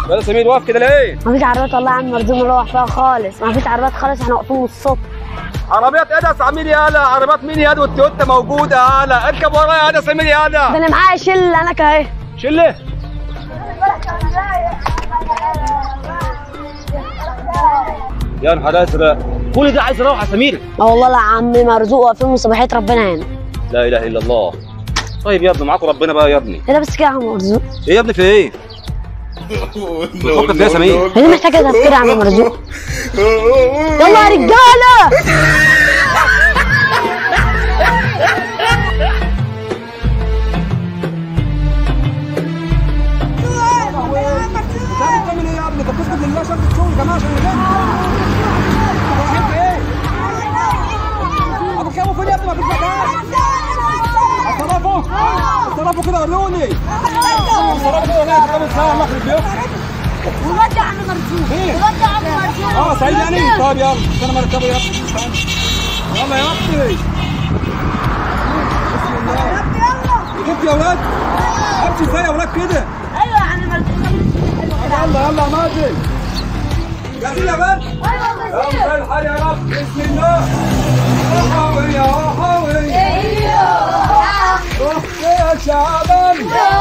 يا سمير واقف كده ليه؟ مفيش عربيات والله يا عم مرزوق نروح فيها خالص مفيش عربيات خالص احنا واقفين من الصبح عربيات ايه ده يا سمير يالا عربيات مين يالا والتويوتا موجوده يالا اركب ورايا يا سمير ده يالا انا معايا شله انا كاهي شله يا نهار ازرق كل ده عايز اروح يا سمير اه والله لا يا عم مرزوق واقفين من صباحيه ربنا هنا لا اله الا الله طيب يا ابني معاكم ربنا بقى يا ابني ايه ده بس كده يا عم مرزوق ايه يا ابني في ايه؟ بتفكر في ايه يا سمير؟ هي دي محتاجه تفكير يا عم مرزوق يلا يا رجاله بتعمل ايه يا ابني؟ طب تسكت لله عشان تشوف يا جماعه عشان رايحين في ايه؟ ابو خيمه فين يا ابني ما فيش مكان اتصرفوا اتصرفوا كده وروني اتصرفوا كده وروني كام ساعه الله يخرب بيوتكم ودي عم مرزوق ايه؟ ودي عم مرزوق اه سعيد يعني طيب يلا استنى ما اركبه يا ابني استنى. يلا يا ابني بسم الله جبت يا ولاد امشي ازاي يا ولاد كده ايوه يا عم مرزوق يلا يلا يا مازن جاهزين يا بنت يلا زي الحال يا رب بسم الله يا حاوي يا حاوي روح يا شعبان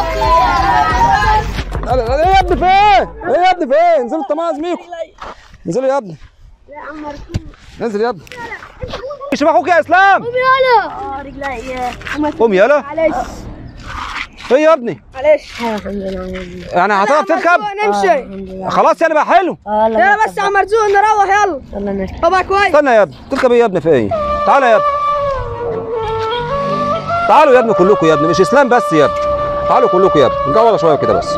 لا لا لا، ايه يا ابني فين؟ ايه يا ابني فين؟ انزلوا انت مع زميلكم انزلوا يا ابني انزل يا ابني شوف اخوك يا اسلام يلا اه رجلي قوم يلا معلش ايه يا ابني؟ معلش يعني هتعرف تركب؟ نمشي خلاص يعني بقى حلو اه يلا يلا بس يا عم مرزوق نروح يلا يلا نركب بابا كويس استنى يا ابني تركب ايه يا ابني في ايه؟ تعالى يا ابني تعالوا يا ابني كلكم يا ابني مش اسلام بس يا ابني تعالوا كلكم يا ابني نرجع ورا شويه كده بس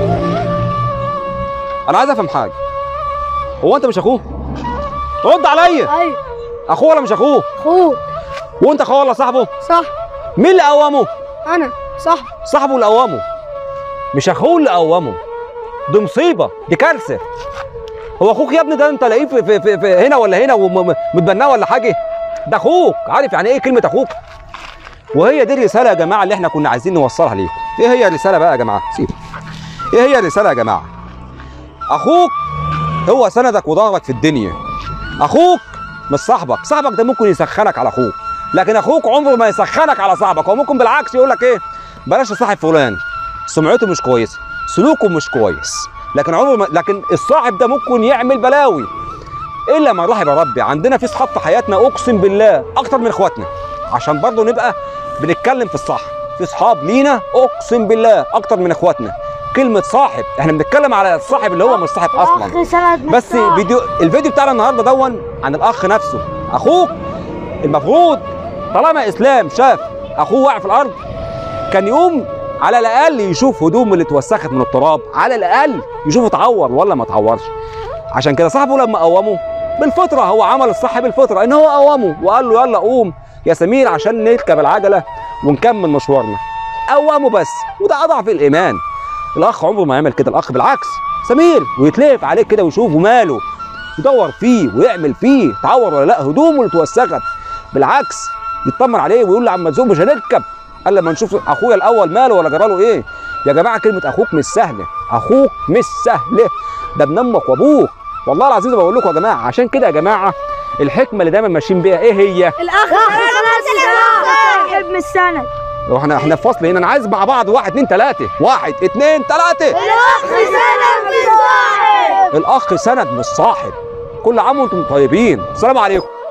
انا عايز افهم حاجه هو انت مش اخوه؟ رد عليا ايوه اخوه ولا مش اخوه؟ اخوه وانت اخوه ولا صاحبه؟ صح مين اللي قومه؟ انا صح صاحبه اللي قومه مش اخوه اللي قومه دي مصيبه دي كارثه هو اخوك يا ابني ده انت لاقيه في, في, في, في هنا ولا هنا ومتبناه ولا حاجه ده اخوك عارف يعني ايه كلمه اخوك وهي دي الرساله يا جماعه اللي احنا كنا عايزين نوصلها ليكم ايه هي الرساله بقى يا جماعه سيب ايه هي الرساله يا جماعه اخوك هو سندك وظهرك في الدنيا اخوك مش صاحبك صاحبك ده ممكن يسخنك على اخوك لكن اخوك عمره ما يسخنك على صاحبك هو ممكن بالعكس يقول لك ايه بلاش تصاحب فلان سمعته مش كويسه سلوكه مش كويس لكن عمره ما لكن الصاحب ده ممكن يعمل بلاوي الا ما رحب ربي عندنا في صحاب في حياتنا اقسم بالله اكتر من اخواتنا عشان برضه نبقى بنتكلم في الصح في صحاب لينا اقسم بالله اكتر من اخواتنا كلمه صاحب احنا بنتكلم على الصاحب اللي هو مش صاحب اصلا اخ سند بس فيديو الفيديو بتاعنا النهارده دون عن الاخ نفسه اخوك المفروض طالما اسلام شاف اخوه واقع في الارض كان يقوم على الاقل يشوف هدومه اللي اتوسخت من التراب على الاقل يشوف اتعور ولا ما اتعورش عشان كده صاحبه لما قومه بالفطره هو عمل الصح بالفطره ان هو قومه وقال له يلا قوم يا سمير عشان نركب العجله ونكمل مشوارنا قومه بس وده اضعف الايمان الاخ عمره ما يعمل كده الاخ بالعكس سمير ويتلف عليك كده ويشوف ماله يدور فيه ويعمل فيه تعور ولا لا هدومه اللي اتوسخت بالعكس يطمن عليه ويقول له عم مزوم مش هنركب قال لما نشوف اخويا الاول ماله ولا جراله ايه يا جماعه كلمه اخوك مش سهله اخوك مش سهله ده ابن امك وابوك والله العظيم زي ما بقول لكم يا جماعه عشان كده يا جماعه الحكمه اللي دايما ماشيين بيها ايه هي الاخ صاحب من السند هو احنا احنا في فصل هنا انا عايز مع بعض واحد اتنين تلاته واحد اتنين تلاته الاخ سند من صاحب الاخ سند مش صاحب كل عام وانتم طيبين السلام عليكم